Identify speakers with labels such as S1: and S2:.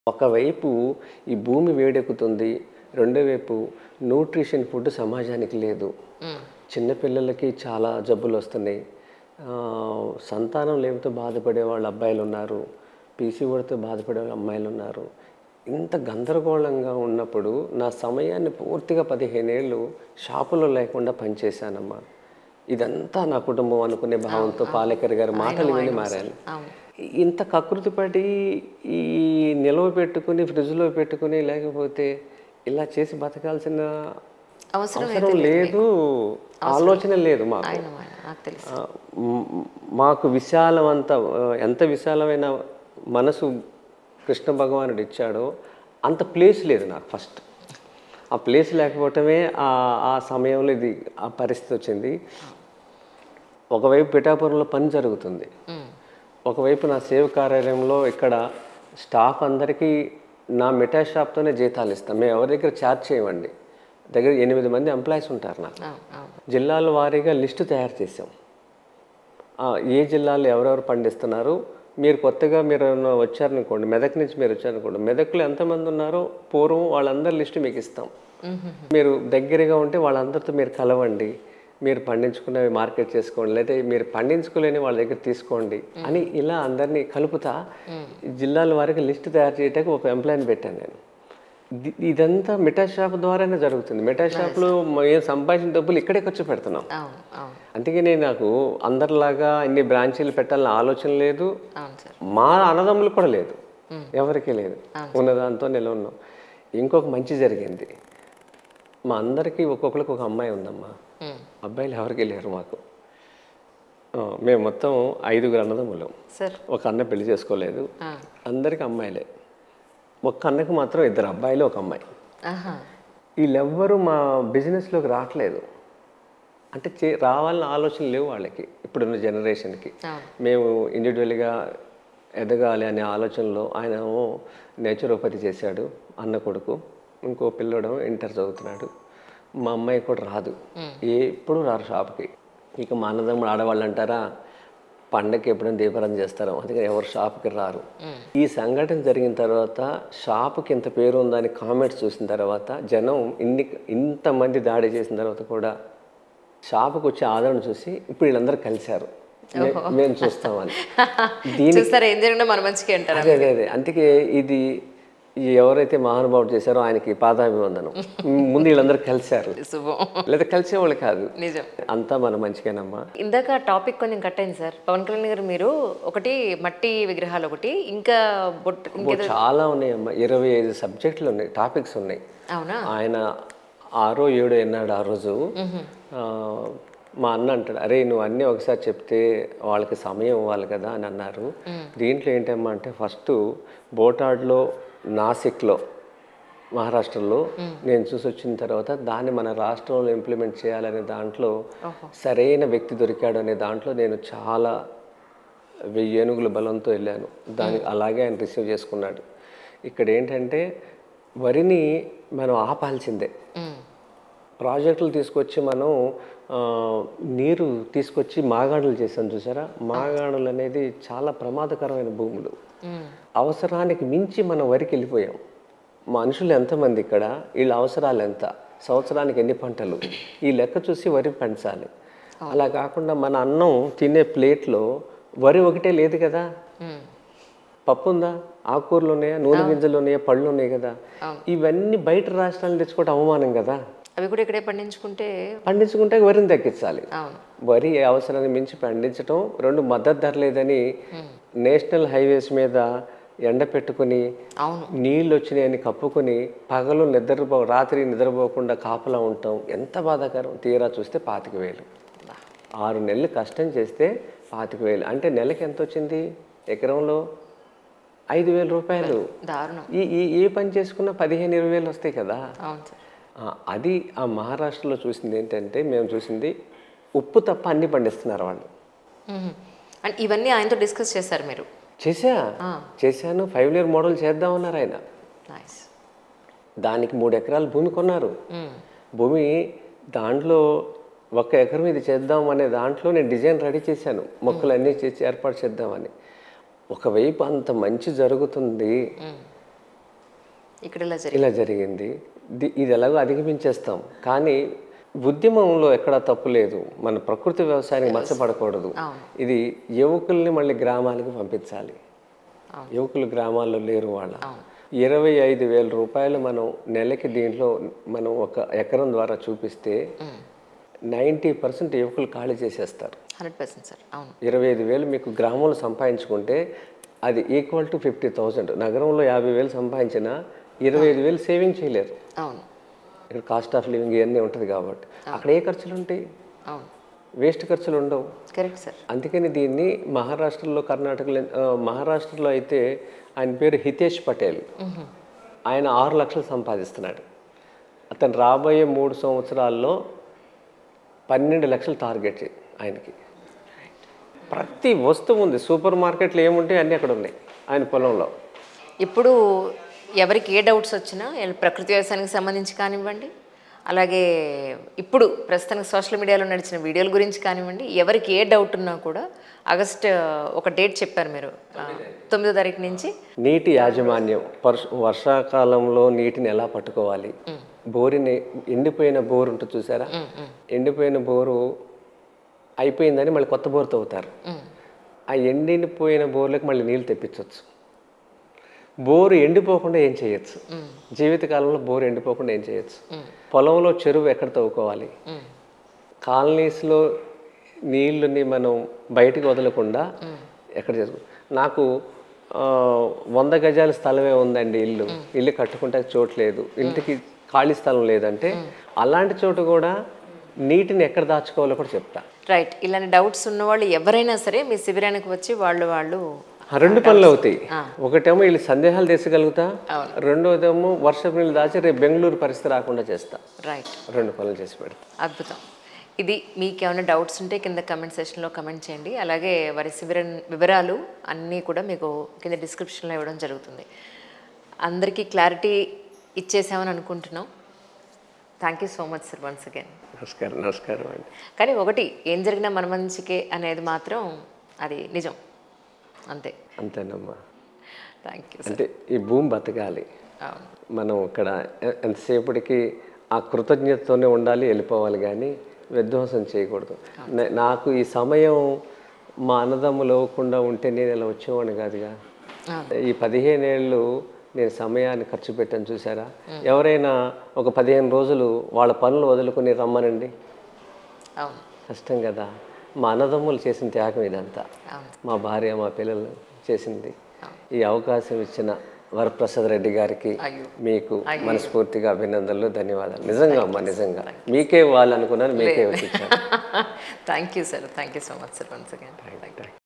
S1: ఒకవైపు ఈ భూమి వేడెక్కుతుంది రెండో వైపు న్యూట్రిషన్ ఫుడ్ సమాజానికి లేదు చిన్నపిల్లలకి చాలా జబ్బులు వస్తున్నాయి ఆ, సంతానం లేమితో బాధపడే వాళ్ళ అబ్బాయిలు ఉన్నారు పీసీఓడితో బాధపడే వాళ్ళ అమ్మాయిలు ఉన్నారు ఇంత గందరగోళంగా ఉన్నప్పుడు నా సమయాన్ని పూర్తిగా పదిహేనేళ్ళు షాపులో లేకుండా పనిచేశానమ్మా ఇదంతా నా కుటుంబం అనుకునే భావంతో పాలేకర్ గారి మాటలు విని మారాను ఇంత కకృతిపడి ఈ నిల్వ పెట్టుకుని ఫ్రిడ్జ్లో పెట్టుకుని లేకపోతే ఇలా చేసి బతకాల్సిన
S2: అవసరం
S1: అవసరం లేదు ఆలోచన లేదు మాకు
S2: ఆయన ఆయన, నాకు తెలుసు
S1: ఆ, మ్, మాకు విశాలమంత ఆ, ఎంత విశాలమైన మనసు కృష్ణ భగవానుడు ఇచ్చాడో అంత ప్లేస్ లేదు నాకు ఫస్ట్ ఆ ప్లేస్ లేకపోవటమే ఆ ఆ సమయంలో ఇది ఆ పరిస్థితి వచ్చింది ఒకవైపు పిఠాపురంలో పని జరుగుతుంది ఒకవైపు నా సేవ కార్యాలయంలో ఇక్కడ స్టాఫ్ అందరికీ నా మిఠాయి షాప్తోనే జీతాలు ఇస్తాం మేము ఎవరి దగ్గర ఛార్జ్ చేయమండి దగ్గర ఎనిమిది మంది ఎంప్లాయీస్ ఉంటారు నాకు
S2: అవును అవును
S1: జిల్లాల వారీగా లిస్టు తయారు చేసాం ఆ, ఏ జిల్లాలో ఎవరెవరు పండిస్తున్నారు మీరు కొత్తగా మీరు ఏమన్నా వచ్చారనుకోండి మెదక్ నుంచి మీరు వచ్చారనుకోండి మెదక్లో ఎంతమంది ఉన్నారో పూర్వం వాళ్ళందరి లిస్టు మీకు ఇస్తాం మీరు దగ్గరగా ఉంటే వాళ్ళందరితో మీరు కలవండి మీరు పండించుకున్నవి మార్కెట్ చేసుకోండి లేదా మీరు పండించుకోలేని వాళ్ళ దగ్గర తీసుకోండి అని ఇలా అందరినీ కలుపుతా జిల్లాల వారికి లిస్ట్ తయారు చేయడానికి ఒక ఎంప్లాయీని పెట్టాను నేను ఇది- ఇదంతా మిఠా షాప్ ద్వారానే జరుగుతుంది మిఠా షాప్లో మేము సంపాదించిన డబ్బులు ఇక్కడే ఖర్చు పెడుతున్నాం
S2: అవును అవును
S1: అందుకనే నాకు అందరిలాగా ఇన్ని బ్రాంచీలు పెట్టాలని ఆలోచన లేదు
S2: అవును సార్
S1: మా అన్నదమ్ములు కూడా లేదు ఎవరికీ లేదు ఉన్నదాంతో నిల ఉన్నాం ఇంకొక మంచి జరిగింది మా అందరికీ ఒక్కొక్కరికి ఒక అమ్మాయి ఉందమ్మా
S2: ఉమ్.
S1: అబ్బాయిలు ఎవరికి లేరు మాకు ఆ, మేము మొత్తం ఐదుగురు అన్నదమ్ములం
S2: సార్
S1: ఒక అన్న పెళ్లి చేసుకోలేదు
S2: ఆ.
S1: అందరికి అమ్మాయిలే ఒక్క అన్నకి మాత్రం ఇద్దరు అబ్బాయిలు ఒక అమ్మాయి
S2: ఆహా
S1: వీళ్ళెవ్వరూ మా బిజినెస్లోకి రావట్లేదు అంటే చే రావాలన్న ఆలోచన లేవు వాళ్ళకి ఇప్పుడున్న జనరేషన్కి
S2: అవును
S1: మేము ఇండివిజువల్గా ఎదగాలి అనే ఆలోచనలో ఆయన ఏమో నేచురోపతి చేశాడు అన్న కొడుకు ఇంకో పిల్లడు ఇంటర్ చదువుతున్నాడు మా అమ్మాయి కూడా రాదు ఎప్పుడు రారు షాప్కి ఇక మా అన్నదమ్ముడు ఆడవాళ్ళు అంటారా పండగకి ఎప్పుడైనా దీపారాధన చేస్తారో అందుకని ఎవరు షాప్కి రారు ఈ సంఘటన జరిగిన తర్వాత షాప్కి ఇంత పేరు ఉందని కామెంట్స్ చూసిన తర్వాత జనం ఇన్ని ఇంతమంది దాడి చేసిన తర్వాత కూడా షాప్కి వచ్చే ఆదరణ చూసి ఇప్పుడు వీళ్ళందరూ కలిశారు మే- మేము చూస్తామని దీని
S2: చూస్తారా ఏం జరిగినా మన మంచికి అంటారా
S1: అదే అదే అదే అందుకే ఇది ఈ ఎవరైతే మహానుభావుడు చేశారో ఆయనకి పాదాభివందనం ముందు వీళ్ళందరూ కలిశారు
S2: శుభం
S1: లేదా కలిసేవాళ్ళు కాదు
S2: నిజం
S1: అంతా మన మంచిగానమ్మా
S2: ఇందాక టాపిక్ కొంచెం కట్ అయింది సార్ పవన్ కళ్యాణ్ గారు మీరు ఒకటి మట్టి విగ్రహాలు ఒకటి ఇంకా బొట్టు
S1: అబ్బో, చాలా ఉన్నాయమ్మా ఇరవై ఐదు సబ్జెక్టులు ఉన్నాయి టాపిక్స్ ఉన్నాయి
S2: అవునా
S1: ఆయన ఆరో ఏడో ఎన్నాడు ఆ రోజు ఆ, మా అన్న అంటాడు అరే నువ్వు అన్నీ ఒకసారి చెప్తే వాళ్ళకి సమయం ఇవ్వాలి కదా అని అన్నారు దీంట్లో ఏంటమ్మా అంటే ఫస్ట్ బోటాడ్లో నాసిక్లో మహారాష్ట్రలో నేను చూసి వచ్చిన తర్వాత దాన్ని మన రాష్ట్రంలో ఇంప్లిమెంట్ చేయాలనే దాంట్లో సరైన వ్యక్తి దొరికాడు అనే దాంట్లో నేను చాలా వెయ్యి ఏనుగుల బలంతో వెళ్ళాను దానికి అలాగే ఆయన రిసీవ్ చేసుకున్నాడు ఇక్కడ ఏంటంటే వరిని మనం ఆపాల్సిందే
S2: ఉమ్.
S1: ప్రాజెక్టులు తీసుకొచ్చి మనం ఆ, నీరు తీసుకొచ్చి మాగాణులు చేసాం చూసారా మాగాణులు అనేది చాలా ప్రమాదకరమైన భూములు
S2: ఉమ్.
S1: అవసరానికి మించి మనం వరికి వెళ్ళిపోయాం మనుషులు ఎంతమంది ఇక్కడ వీళ్ళ అవసరాలు ఎంత సంవత్సరానికి ఎన్ని పంటలు ఈ లెక్క చూసి వరి పంచాలి అలా కాకుండా మన అన్నం తినే ప్లేట్లో వరి ఒకటే లేదు కదా
S2: ఉమ్.
S1: పప్పు ఉందా ఆకుకూరలు ఉన్నాయా నూనె గింజలు ఉన్నాయా పళ్ళు ఉన్నాయి కదా ఇవన్నీ బయట రాష్ట్రాలు తెచ్చుకోవడం అవమానం కదా
S2: అవి కూడా ఇక్కడే పండించుకుంటే
S1: పండించుకుంటే వరిని తగ్గించాలి
S2: అవును
S1: వరి అవసరాన్ని మించి పండించడం రెండు మద్దతు ధర లేదని నేషనల్ హైవేస్ మీద ఎండ పెట్టుకుని
S2: అవును
S1: నీళ్ళు వచ్చినాయని కప్పుకొని పగలు నిద్రపో రాత్రి నిద్రపోకుండా కాపలా ఉంటాం ఎంత బాధాకరం తీరా చూస్తే పాతిక వేలు ఆరు నెలలు కష్టం చేస్తే పాతిక వేలు అంటే నెలకి ఎంత వచ్చింది ఎకరంలో ఐదు వేల రూపాయలు
S2: దారుణం
S1: ఈ ఈ ఏ పని చేసుకున్నా పదిహేను ఇరవై వేలు వస్తాయి కదా
S2: అవును సార్
S1: ఆ, అది ఆ మహారాష్ట్రలో చూసింది ఏంటంటే మేము చూసింది ఉప్పు తప్ప అన్ని పండిస్తున్నారు వాళ్ళు
S2: ఉమ్. అండ్ ఇవన్నీ ఆయనతో డిస్కస్ చేశారు మీరు
S1: చేసా చేశాను ఫైవ్ ఇయర్ మోడల్ చేద్దామన్నారు ఆయన
S2: నైస్
S1: దానికి మూడు ఎకరాల భూమి కొన్నారు భూమి దాంట్లో ఒక్క ఎకరం ఇది చేద్దాం అనే దాంట్లో నేను డిజైన్ రెడీ చేశాను మొక్కలు అన్నీ చేసి ఏర్పాటు చేద్దామని ఒకవైపు అంత మంచి జరుగుతుంది
S2: ఇక్కడ ఇలా జరిగింది
S1: ఇలా జరిగింది ది- ఇది ఎలాగో అధిగమించేస్తాం కానీ ఉద్యమంలో ఎక్కడా తప్పు లేదు మన ప్రకృతి వ్యవసాయానికి మచ్చపడకూడదు ఇది యువకుల్ని మళ్ళీ గ్రామాలకు పంపించాలి యువకులు గ్రామాల్లో లేరు వాళ్ళ ఇరవై ఐదు వేల రూపాయలు మనం నెలకి దీంట్లో మనం ఒక ఎకరం ద్వారా చూపిస్తే నైంటీ పర్సెంట్ యువకులు ఖాళీ చేసేస్తారు
S2: హండ్రెడ్ పర్సెంట్ సార్ అవును
S1: ఇరవై ఐదు వేలు మీకు గ్రామంలో సంపాదించుకుంటే అది ఈక్వల్ టు ఫిఫ్టీ థౌజండ్ నగరంలో యాభై వేలు సంపాదించినా ఇరవై ఐదు వేలు సేవింగ్ చేయలేరు
S2: అవును
S1: ఇక్కడ కాస్ట్ ఆఫ్ లివింగ్ ఇవన్నీ ఉంటుంది కాబట్టి అక్కడ ఏ ఖర్చులు ఉంటాయి
S2: అవును
S1: వేస్ట్ ఖర్చులు ఉండవు
S2: కరెక్ట్ సార్
S1: అందుకని దీన్ని మహారాష్ట్రలో కర్ణాటకలో ఆ, మహారాష్ట్రలో అయితే ఆయన పేరు హితేష్ పటేల్ ఆయన ఆరు లక్షలు సంపాదిస్తున్నాడు అతను రాబోయే మూడు సంవత్సరాల్లో పన్నెండు లక్షలు టార్గెట్ ఆయనకి ప్రతి వస్తువు ఉంది సూపర్ మార్కెట్లో ఏముంటాయి అన్నీ అక్కడ ఉన్నాయి ఆయన పొలంలో
S2: ఇప్పుడు ఎవరికి ఏ డౌట్స్ వచ్చినా ఏ- ప్రకృతి వ్యవసాయానికి సంబంధించి కానివ్వండి అలాగే ఇప్పుడు ప్రస్తుతానికి సోషల్ మీడియాలో నడిచిన వీడియోల గురించి కానివ్వండి ఎవరికి ఏ డౌట్ ఉన్నా కూడా ఆగస్ట్ ఒక డేట్ చెప్పారు మీరు ఆ, తొమ్మిదో తారీఖు నుంచి
S1: నీటి యాజమాన్యం వర్ష వర్షాకాలంలో నీటిని ఎలా పట్టుకోవాలి బోరిని ఎండిపోయిన బోరు ఉంటుంది చూసారా ఎండిపోయిన బోరు అయిపోయిందని మళ్ళీ కొత్త బోరు తవ్వుతారు ఆ ఎండిపోయిన బోర్లకు మళ్ళీ నీళ్ళు తెప్పించవచ్చు బోరు ఎండిపోకుండా ఏం చేయొచ్చు జీవితకాలంలో బోరు ఎండిపోకుండా ఏం చేయొచ్చు పొలంలో చెరువు ఎక్కడ తవ్వుకోవాలి కాలనీస్లో నీళ్ళని మనం బయటికి వదలకుండా ఎక్కడ చేసుకో నాకు ఆ, వంద గజాల స్థలమే ఉందండి ఇల్లు ఇల్లు కట్టుకుంటే చోటు లేదు ఇంటికి ఖాళీ స్థలం లేదంటే అలాంటి చోటు కూడా నీటిని ఎక్కడ దాచుకోవాలో కూడా చెప్తా
S2: రైట్ ఇలాంటి డౌట్స్ ఉన్న వాళ్ళు ఎవరైనా సరే మీ శిబిరానికి వచ్చి వాళ్ళు వాళ్ళు
S1: ఆ రెండు పనులు అవుతాయి ఒకటేమో వీళ్ళు సందేహాలు తీర్చగలుగుతా రెండోదేమో వర్షపు నీళ్ళు దాచి రేపు బెంగళూరు పరిస్థితి రాకుండా చేస్తా
S2: రైట్
S1: రెండు పనులు చేసి పెడతా
S2: అద్భుతం ఇది మీకు ఏమైనా డౌట్స్ ఉంటే కింద కమెంట్ సెషన్లో కమెంట్ చేయండి అలాగే వారి శిబిరం వివరాలు అన్నీ కూడా మీకు కింద డిస్క్రిప్షన్లో ఇవ్వడం జరుగుతుంది అందరికీ క్లారిటీ ఇచ్చేసామని అనుకుంటున్నాం thank you so much sir once again
S1: నమస్కారం నమస్కారం అండి
S2: కానీ ఒకటి ఏం జరిగినా మన మంచికే అనేది మాత్రం అది నిజం అంతే
S1: అంతేనమ్మా
S2: థ్యాంక్ యూ
S1: అంటే ఈ భూమి బతకాలి
S2: అవును
S1: మనం ఇక్కడ ఎ- ఎంతసేపటికి ఆ కృతజ్ఞతతోనే ఉండాలి వెళ్ళిపోవాలి కానీ విధ్వంసం చేయకూడదు నే- నాకు ఈ సమయం మా అన్నదమ్ములు అవ్వకుండా ఉంటే నేను ఇలా వచ్చేవాడిని కాదుగా ఈ పదిహేను ఏళ్ళు నేను సమయాన్ని ఖర్చు పెట్టాను చూసారా ఎవరైనా ఒక పదిహేను రోజులు వాళ్ళ పనులు వదులుకొని రమ్మనండి
S2: అవును
S1: కష్టం కదా మా అన్నదమ్ములు చేసిన త్యాగం ఇదంతా
S2: అవును
S1: మా భార్య మా పిల్లలు చేసింది ఈ అవకాశం ఇచ్చిన వరప్రసాద్ రెడ్డి గారికి
S2: అయ్యో.
S1: మీకు మనస్ఫూర్తిగా అభినందనలు ధన్యవాదాలు నిజంగా అమ్మా నిజంగా మీకే ఇవ్వాలనుకున్నాను మీకే వచ్చి ఇచ్చాను
S2: thank you sir thank you so much sir once again
S1: thank you